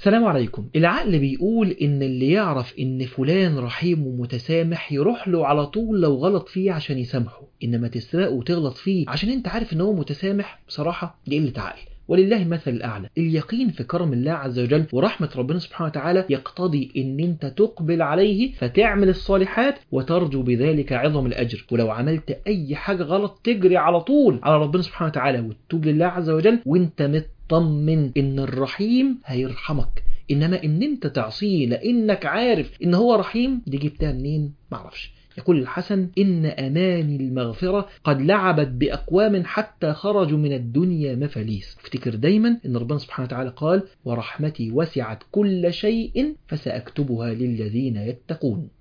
السلام عليكم العقل بيقول ان اللي يعرف ان فلان رحيم ومتسامح يروح له على طول لو غلط فيه عشان يسامحه انما تسرقه وتغلط فيه عشان انت عارف ان هو متسامح بصراحة دي قلة عقل ولله المثل الأعلى اليقين في كرم الله عز وجل ورحمة ربنا سبحانه وتعالى يقتضي ان انت تقبل عليه فتعمل الصالحات وترجو بذلك عظم الأجر ولو عملت أي حاجة غلط تجري على طول على ربنا سبحانه وتعالى وتتوب لله عز وجل وانت مطمن ان الرحيم هيرحمك انما ان انت تعصيه لانك عارف ان هو رحيم دي جبتها منين معرفش يقول الحسن إن أماني المغفرة قد لعبت بأقوام حتى خرجوا من الدنيا مفاليس افتكر دايما إن ربنا سبحانه وتعالى قال ورحمتي وسعت كل شيء فسأكتبها للذين يتقون